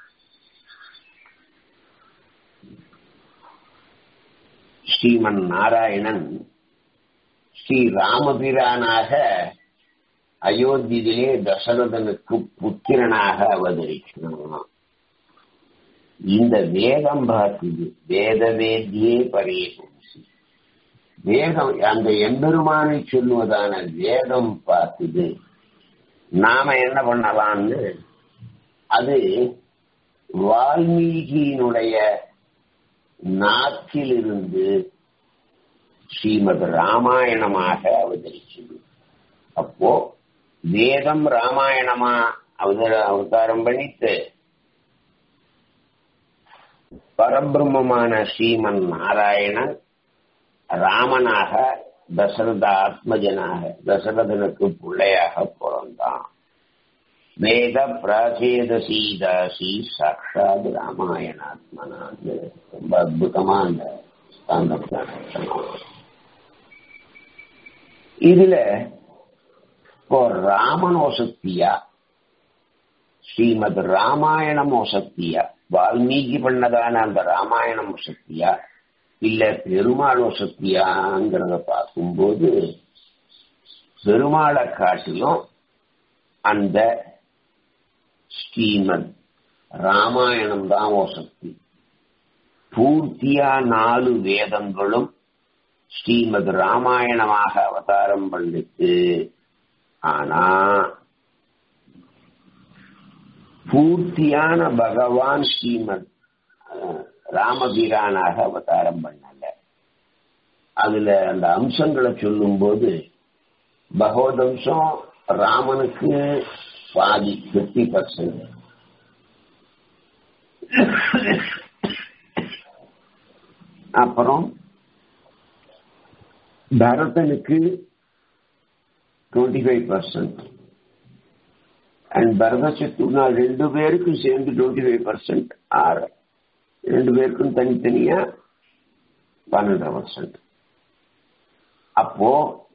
ஸ்ரீமன் நாராயணன் ஸ்ரீ ராமபிரானாக அயோத்தியிலே தசரதனுக்கு புத்திரனாக அவதரிக்கிறான் இந்த வேதம் பார்த்தது வேத வேத்தியே பரைய பும்சி வேதம் அந்த எம்பெருமானை சொல்லுவதான வேதம் பார்த்தது நாம என்ன பண்ணலாம்னு அது வால்மீகியினுடைய நாக்கிலிருந்து ஸ்ரீமத் ராமாயணமாக அவதரிச்சது அப்போ வேதம் ராமாயணமா அவதர அவதாரம் பண்ணித்து பரபிரம்மமான ஸ்ரீமன் நாராயணன் ராமனாக தசரத ஆத்மஜனாக தசரதனுக்கு பிள்ளையாக பிறந்தான் வேத பிராச்சேத சீதாசி சாட்சாத் ராமாயணாத்மனான்னு ரொம்ப அற்புதமா அந்த இதுல இப்போ ராமனோ சக்தியா ஸ்ரீமத் ராமாயணமோ சக்தியா வால்மீகி பண்ணதான அந்த ராமாயணம் சக்தியா இல்ல பெருமாளோ சக்தியாங்கிறத பார்க்கும்போது பெருமாளை காட்டிலும் அந்த ஸ்ரீமத் ராமாயணம் தான் ஓ சக்தி பூர்த்தியா நாலு வேதங்களும் ஸ்ரீமத் ராமாயணமாக அவதாரம் பண்ணிட்டு ஆனா பூர்த்தியான பகவான் ஸ்ரீமத் ராமபிரானாக அவதாரம் பண்ணல அதுல அந்த அம்சங்களை சொல்லும் போது பகவதம்சம் ராமனுக்கு பாதி பிப்டி பர்சன்ட் அப்புறம் பரதனுக்கு twenty five percent and Bharata Shatrughna ரெண்டு பேருக்கும் சேர்ந்து டுவெண்ட்டி ஃபைவ் பர்சன்ட் ஆறு ரெண்டு பேருக்கும் தனித்தனியா பன்னெண்டரை பர்சன்ட் அப்போ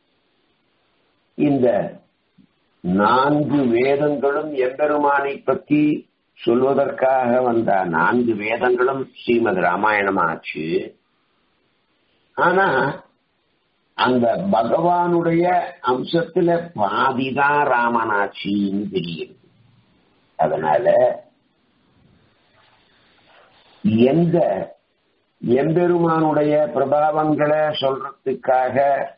இந்த நான்கு வேதங்களும் எம்பெருமானை பற்றி சொல்வதற்காக வந்த நான்கு வேதங்களும் ஸ்ரீமத் ராமாயணமாச்சு ஆனா அந்த பகவானுடைய அம்சத்துல பாதிதான் ராமனாட்சின்னு தெரியுது அதனால எந்த எம்பெருமானுடைய பிரபாவங்களை சொல்றதுக்காக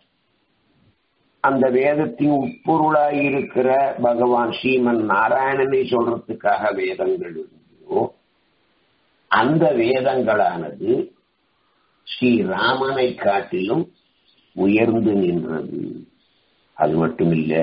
அந்த வேதத்தின் உட்பொருளாயிருக்கிற பகவான் ஸ்ரீமன் நாராயணனை சொல்றதுக்காக வேதங்கள் இருந்தோ அந்த வேதங்களானது ஸ்ரீராமனை காட்டிலும் உயர்ந்து நின்றது அது மட்டுமில்ல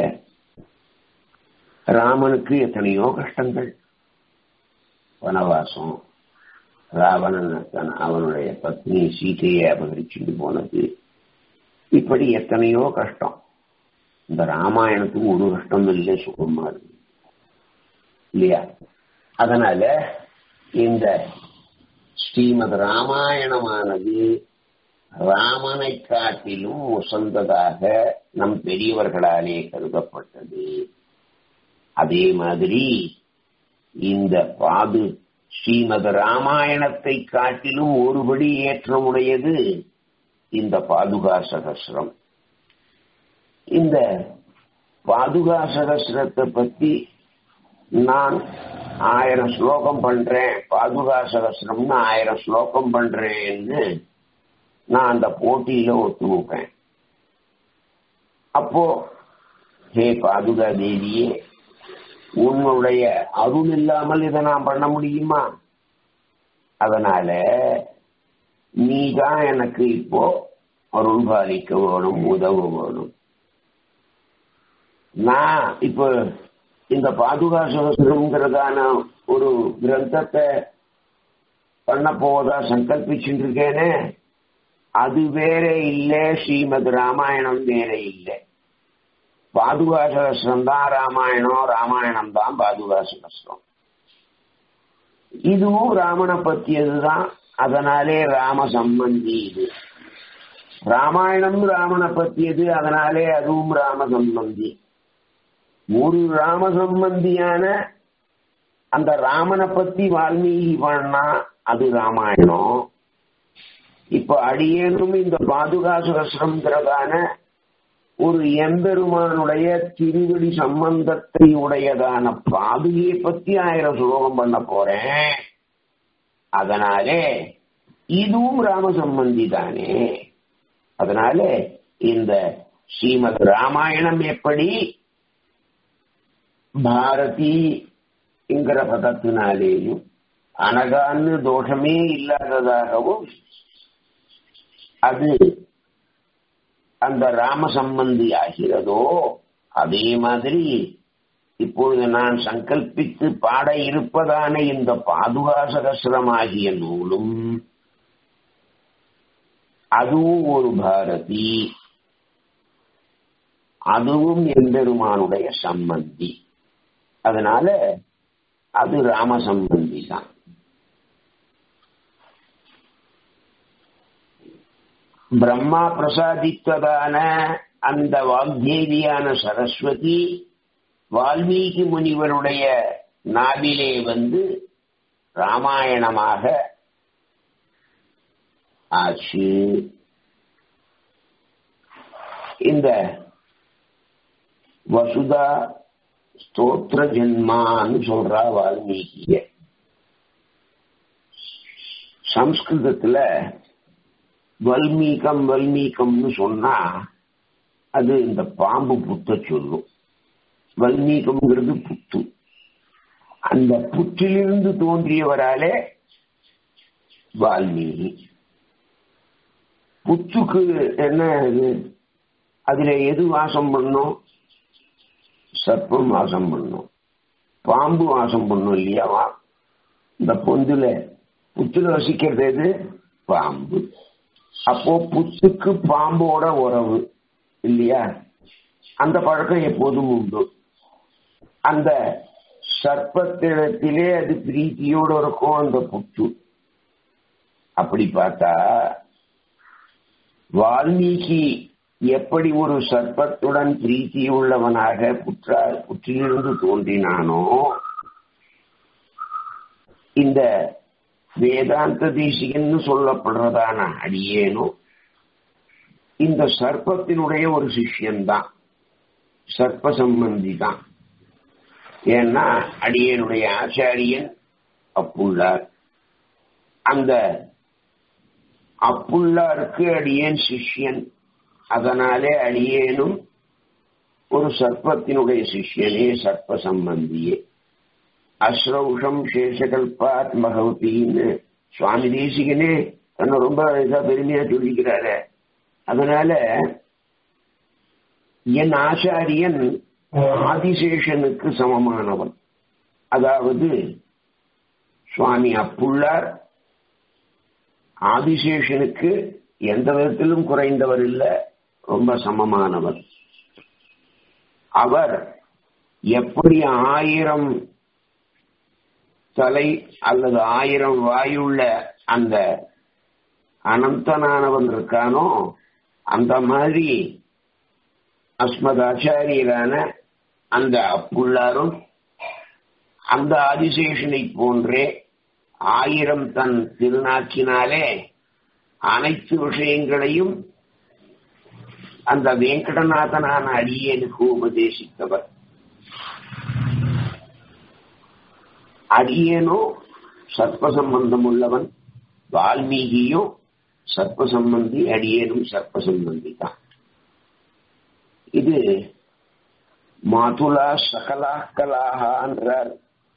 ராமனுக்கு எத்தனையோ கஷ்டங்கள் வனவாசம் ராவணன் தன் அவனுடைய பத்னி சீதையை அபகரிச்சுட்டு போனது இப்படி எத்தனையோ கஷ்டம் இந்த ராமாயணத்துக்கு ஒரு கஷ்டம் இல்லை சுகமா இருக்கு இல்லையா அதனால இந்த ஸ்ரீமத் ராமாயணமானது ராமனை காட்டிலும் உசந்ததாக நம் பெரியவர்களாலே கருதப்பட்டது அதே மாதிரி இந்த பாது ஸ்ரீமத் ராமாயணத்தை காட்டிலும் ஒருபடி ஏற்றமுடையது இந்த பாதுகா சகசிரம் இந்த பாதுகா சகசிரத்தை பத்தி நான் ஆயிரம் ஸ்லோகம் பண்றேன் பாதுகா சகசிரம்னு ஆயிரம் ஸ்லோகம் பண்றேன்னு நான் அந்த போட்டியில ஒத்துழைப்பேன் அப்போ ஹே பாதுகா தேவியே உன்னுடைய அருள் இல்லாமல் இதை நான் பண்ண முடியுமா அதனால நீ தான் எனக்கு இப்போ அருள் பாலிக்க வேணும் உதவ வேணும் நான் இப்போ இந்த பாதுகா சகசிரம்ங்கிறதான ஒரு கிரந்தத்தை பண்ண போவதா சங்கல்பிச்சுட்டு இருக்கேனே அது வேற இல்லை ஸ்ரீமத் ராமாயணம் வேற இல்லை பாதுகா சகசிரம் தான் ராமாயணம் ராமாயணம் தான் பாதுகா சகசிரம் இதுவும் ராமனை பத்தியதுதான் அதனாலே ராம சம்பந்தி இது ராமாயணம் ராமனை பத்தியது அதனாலே அதுவும் ராம சம்பந்தி ஒரு ராம சம்பந்தியான அந்த ராமனை பத்தி வால்மீகி பண்ணா அது ராமாயணம் இப்ப அடியேனும் இந்த பாதுகா சகசிரம்ங்கிறதான ஒரு எம்பெருமானுடைய திருவடி சம்பந்தத்தை உடையதான பாதுகையை பத்தி ஆயிரம் சுலோகம் பண்ண போறேன் அதனாலே இதுவும் ராம சம்பந்தி தானே அதனால இந்த ஸ்ரீமத் ராமாயணம் எப்படி பாரதி என்கிற பதத்தினாலேயும் அனகான்னு தோஷமே இல்லாததாகவும் அது அந்த ராம சம்பந்தி ஆகிறதோ அதே மாதிரி இப்பொழுது நான் சங்கல்பித்து பாட இருப்பதான இந்த பாதுகா சகசிரமாகிய நூலும் அதுவும் ஒரு பாரதி அதுவும் எம்பெருமானுடைய சம்பந்தி அதனால அது ராம சம்பந்தி தான் பிரம்மா பிரசாதித்ததான அந்த வாக்தேவியான சரஸ்வதி வால்மீகி முனிவருடைய நாவிலே வந்து ராமாயணமாக ஆச்சு இந்த வசுதா ஸ்தோத்திர ஜென்மான்னு சொல்றா வால்மீகிய சம்ஸ்கிருதத்துல வல்மீகம் வல்மீகம்னு சொன்னா அது இந்த பாம்பு புத்த சொல்லும் வல்மீகம்ங்கிறது புத்து அந்த புற்றிலிருந்து தோன்றியவராலே வால்மீகி புத்துக்கு என்ன இது அதுல எது வாசம் பண்ணும் சர்ப்பம் வாசம் பண்ணும் பாம்பு வாசம் பண்ணும் இல்லையாவா இந்த பொந்துல புத்துல வசிக்கிறது எது பாம்பு அப்போ புத்துக்கு பாம்போட உறவு இல்லையா அந்த பழக்கம் எப்போதும் உண்டு அந்த சர்ப்பத்திடத்திலே அது பிரீத்தியோடு இருக்கும் அந்த புத்து அப்படி பார்த்தா வால்மீகி எப்படி ஒரு சர்ப்பத்துடன் பிரீத்தி உள்ளவனாக புற்றா புற்றிலிருந்து தோன்றினானோ இந்த வேதாந்த தேசிகன்னு சொல்லப்படுறதான அடியேனும் இந்த சர்ப்பத்தினுடைய ஒரு சிஷ்யன்தான் சர்ப்ப சம்பந்தி தான் ஏன்னா அடியனுடைய ஆச்சாரியன் அப்புள்ளார் அந்த அப்புள்ளாருக்கு அடியேன் சிஷ்யன் அதனாலே அடியேனும் ஒரு சர்ப்பத்தினுடைய சிஷ்யனே சர்ப்ப சம்பந்தியே அஸ்ரௌஷம் சேஷகல்பாத் பகவதின்னு சுவாமி தேசிகனே தன்னை ரொம்ப இதா பெருமையா சொல்லிக்கிறாரு அதனால என் ஆச்சாரியன் ஆதிசேஷனுக்கு சமமானவன் அதாவது சுவாமி அப்புள்ளார் ஆதிசேஷனுக்கு எந்த விதத்திலும் குறைந்தவர் இல்லை ரொம்ப சமமானவர் அவர் எப்படி ஆயிரம் தலை அல்லது ஆயிரம் வாயுள்ள அந்த அனந்தனானவன் இருக்கானோ அந்த மாதிரி அஸ்மத் ஆச்சாரியரான அந்த அப்புள்ளாரும் அந்த ஆதிசேஷனை போன்றே ஆயிரம் தன் திருநாக்கினாலே அனைத்து விஷயங்களையும் அந்த வெங்கடநாதனான அடியனுக்கு உபதேசித்தவர் அடியேனோ சர்ப்ப சம்பந்தம் உள்ளவன் வால்மீகியும் சர்ப்ப சம்பந்தி அடியேனும் சர்ப்ப சம்பந்தி தான் இது மாதுலா சகலா கலாகான்றார்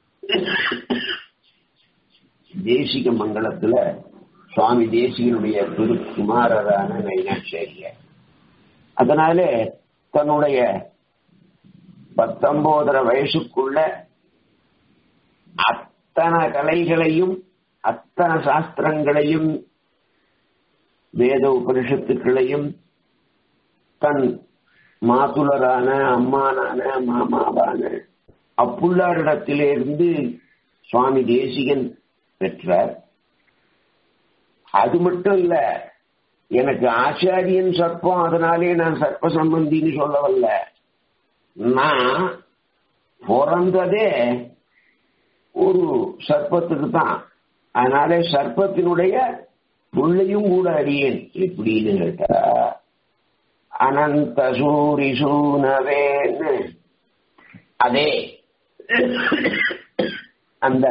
தேசிக மங்களத்துல சுவாமி தேசிகனுடைய திருக்குமாரரான நைனாச்சாரியார் அதனால தன்னுடைய பத்தொன்பதரை வயசுக்குள்ள அத்தனை கலைகளையும் அத்தனை சாஸ்திரங்களையும் வேத உபனிஷத்துக்களையும் தன் மாதுலரான அம்மானான மாமாவான அப்புள்ளாரிடத்திலிருந்து சுவாமி தேசிகன் பெற்றார் அது மட்டும் இல்ல எனக்கு ஆச்சாரியன் சர்ப்பம் அதனாலே நான் சர்ப்ப சம்பந்தின்னு சொல்லவல்ல நான் பிறந்ததே ஒரு சர்ப்பத்துக்கு தான் அதனால சர்ப்பத்தினுடைய புள்ளையும் கூட அறியேன் எப்படின்னு கேட்டா அனந்த சூரி சூனவேன்னு அதே அந்த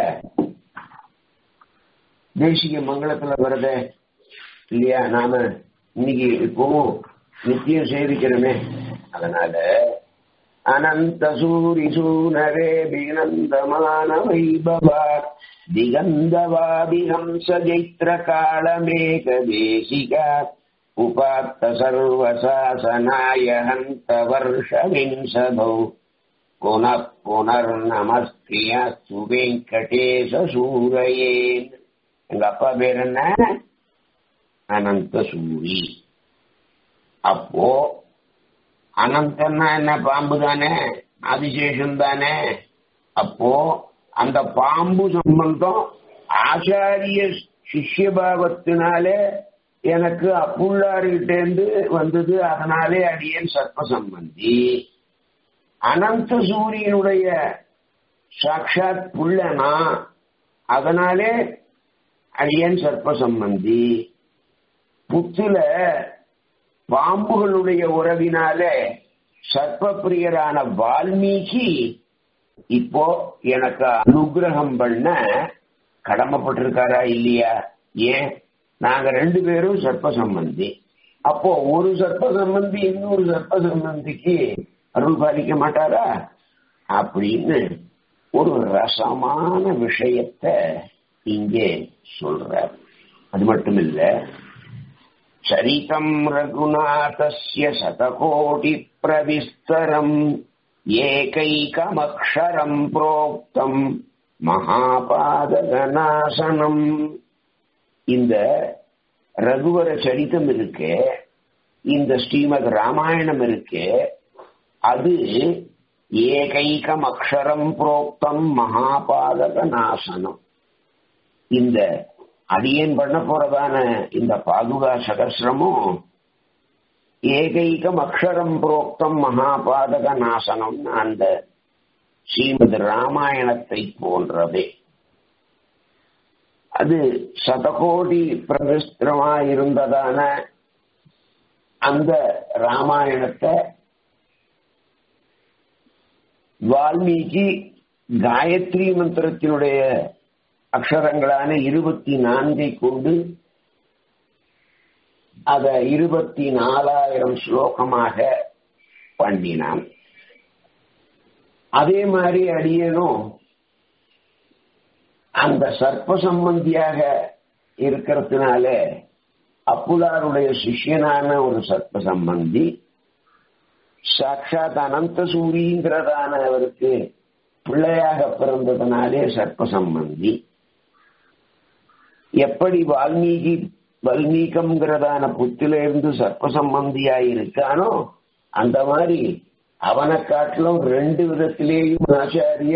தேசிய மங்களத்துல வருத இல்லையா நாம இன்னைக்கு இப்பவும் நித்தியம் சேவிக்கிறோமே அதனால அனந்த சூரி சூனரே வினந்தமான வைபவா திகந்தவாதிஹம்ச ஜைத்ர காலமேக தேசிகா உபாத்த சர்வசாசனாய ஹந்த வருஷவிம்சதௌ புனః புனர்நமஸ்தியஸ்து வெங்கடேச சூரையேன் எங்க அப்பா பேர் என்ன அனந்த சூரி அப்போ அனந்தன்னா என்ன பாம்பு தானே ஆதிசேஷன் தானே அப்போ அந்த பாம்பு சம்பந்தம் ஆச்சாரிய சிஷ்யபாவத்தினாலே எனக்கு அப்புள்ளார்கிட்ட இருந்து வந்தது அதனாலே அடியேன் சர்ப்ப சம்பந்தி அனந்த சூரியனுடைய சாட்சாத் புள்ளனா அதனாலே அடியன் சர்ப்ப சம்பந்தி புத்துல பாம்புகளுடைய உறவினாலே சர்ப்ப பிரியரான வால்மீகி இப்போ எனக்கு அனுகிரகம் பண்ண கடமைப்பட்டிருக்காரா இல்லையா ஏன் நாங்க ரெண்டு பேரும் சர்ப்ப சம்பந்தி அப்போ ஒரு சர்ப்ப சம்பந்தி இன்னொரு சர்ப்ப சம்பந்திக்கு அருள் பாலிக்க மாட்டாரா அப்படின்னு ஒரு ரசமான விஷயத்த இங்கே சொல்றார் அது மட்டும் இல்ல சரிதம் ரகுநாதஸ்ய சதகோடி பிரவிஸ்தரம் ஏகைகமக்ஷரம் புரோக்தம் மகாபாதகநாசனம் இந்த ரகுவர சரிதம் இருக்கு இந்த ஸ்ரீமத் ராமாயணம் இருக்கு அது ஏகைகம் அக்ஷரம் புரோக்தம் மகாபாதக நாசனம் இந்த அடியேன் பண்ண போறதான இந்த பாதுகா சகசிரமும் ஏகைகம் அக்ஷரம் புரோக்தம் மகாபாதக நாசனம் அந்த ஸ்ரீமத் ராமாயணத்தை போன்றதே அது சதகோடி பிரதிஷ்டமா இருந்ததான அந்த ராமாயணத்தை வால்மீகி காயத்ரி மந்திரத்தினுடைய அக்ஷரங்களான இருபத்தி நான்கை கொண்டு அத இருபத்தி நாலாயிரம் ஸ்லோகமாக பண்ணினான் அதே மாதிரி அடியனும் அந்த சர்ப்ப சம்பந்தியாக இருக்கிறதுனால அப்புலாருடைய சிஷ்யனான ஒரு சர்ப்ப சம்பந்தி சாட்சாத் அனந்த சூரிங்கிறதான அவருக்கு பிள்ளையாக பிறந்ததுனாலே சர்ப்ப சம்பந்தி எப்படி வால்மீகி வல்மீகம்ங்கிறதான புத்திலிருந்து சர்ப்ப சம்பந்தியா இருக்கானோ அந்த மாதிரி அவனை காட்டிலும் ரெண்டு விதத்திலேயும் ஆச்சாரிய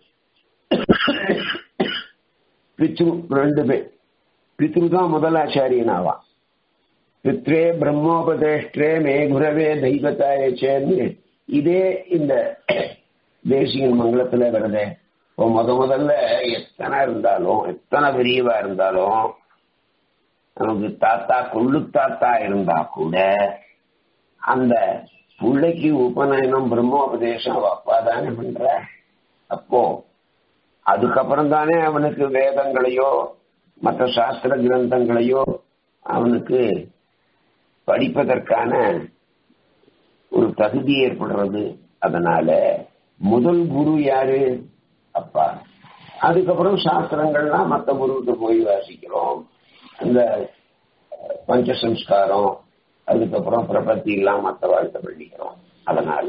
பித்ரு ரெண்டு பேர் பித்ரு தான் முதல் ஆச்சாரியனாவான் பித்ரே பிரம்மோபதேஷ்டே மே குரவே தெய்வத்தாயச்சேன்னு இதே இந்த தேசியன் மங்களத்துல வருதே இப்போ முத முதல்ல எத்தனை இருந்தாலும் எத்தனை பெரியவா இருந்தாலும் நமக்கு தாத்தா கொள்ளு தாத்தா இருந்தா கூட அந்த பிள்ளைக்கு உபநயனம் பிரம்மோபதேசம் அப்பா தானே பண்ற அப்போ அதுக்கப்புறம் தானே அவனுக்கு வேதங்களையோ மற்ற சாஸ்திர கிரந்தங்களையோ அவனுக்கு படிப்பதற்கான ஒரு தகுதி ஏற்படுறது அதனால முதல் குரு யாரு அப்பா அதுக்கப்புறம் சாஸ்திரங்கள்லாம் மற்ற குருவுக்கு போய் வாசிக்கிறோம் அந்த பஞ்சசம்ஸ்காரம் அதுக்கப்புறம் பிரபத்தி எல்லாம் மற்ற வாழ்க்கை பண்ணிக்கிறோம் அதனால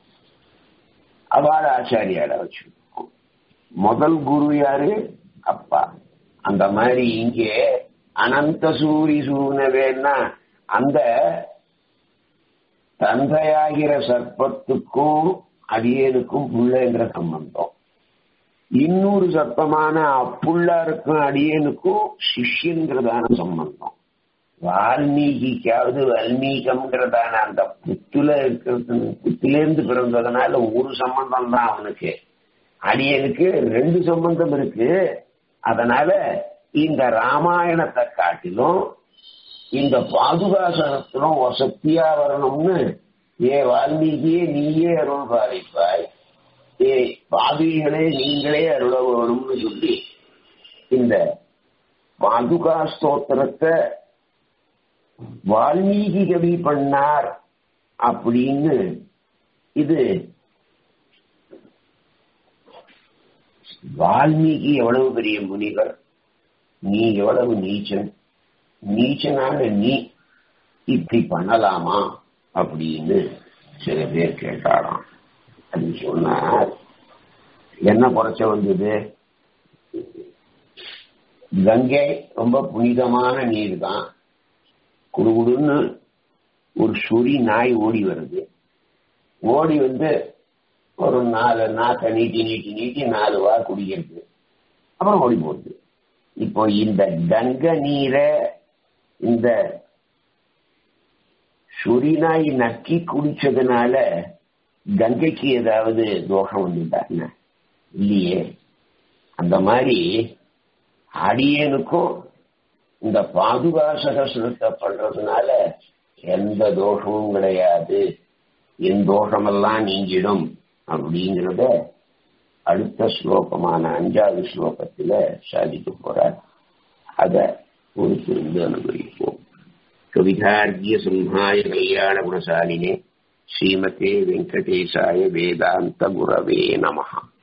அவாட ஆச்சாரியாட வச்சிருக்கோம் முதல் குரு யாரு அப்பா அந்த மாதிரி இங்கே அனந்த சூரி சூனவேன்னா அந்த தந்தையாகிற சர்ப்பத்துக்கும் அடியனுக்கும் புள்ளங்கிற சம்பந்தம் இன்னொரு சர்ப்பமான அப்புள்ளாருக்கும் அடியனுக்கும் சிஷ்யன்கிறதான சம்பந்தம் வால்மீகிக்காவது வல்மீகம்ங்கிறதான அந்த புத்துல இருக்கிறது புத்திலேருந்து பிறந்ததுனால ஒரு சம்பந்தம் தான் அவனுக்கு அடியனுக்கு ரெண்டு சம்பந்தம் இருக்கு அதனால இந்த ராமாயணத்தை காட்டிலும் இந்த பாதுகாசனத்திலும் வசத்தியா வரணும்னு ஏ வால்மீகியே நீயே அருள் பாலிப்பாய் ஏ பாதுகளே நீங்களே அருள வேணும்னு சொல்லி இந்த பாதுகா ஸ்தோத்திரத்தை வால்மீகி கவி பண்ணார் அப்படின்னு இது வால்மீகி எவ்வளவு பெரிய முனிவர் நீ எவ்வளவு நீச்சன் நீச்சனான நீ இப்படி பண்ணலாமா அப்படின்னு சில பேர் கேட்டாராம் அது சொன்னார் என்ன குறைச்ச வந்தது கங்கை ரொம்ப புனிதமான நீர் தான் குடுகுடுன்னு ஒரு சொறி நாய் ஓடி வருது ஓடி வந்து ஒரு நாலு நாக்கை நீட்டி நீட்டி நீட்டி நாலு வா குடிக்கிறது அப்புறம் ஓடி போகுது இப்போ இந்த கங்கை நீரை இந்த சுரிநாய் நக்கி குடிச்சதுனால கங்கைக்கு ஏதாவது தோஷம் வந்துட்டாங்க இல்லையே அந்த மாதிரி அடியனுக்கும் இந்த பாதுகாசகசுரத்தை பண்றதுனால எந்த தோஷமும் கிடையாது என் தோஷமெல்லாம் நீங்கிடும் அப்படிங்கிறத அடுத்த ஸ்லோகமான அஞ்சாவது ஸ்லோகத்துல சாதிக்க போறார் அத பொறுத்திருந்து அனுபவிப்போம் கவிதார்கிய சிம்ஹாய கல்யாண குணசாலினே ஸ்ரீமதே வெங்கடேசாய வேதாந்த குரவே நமஹா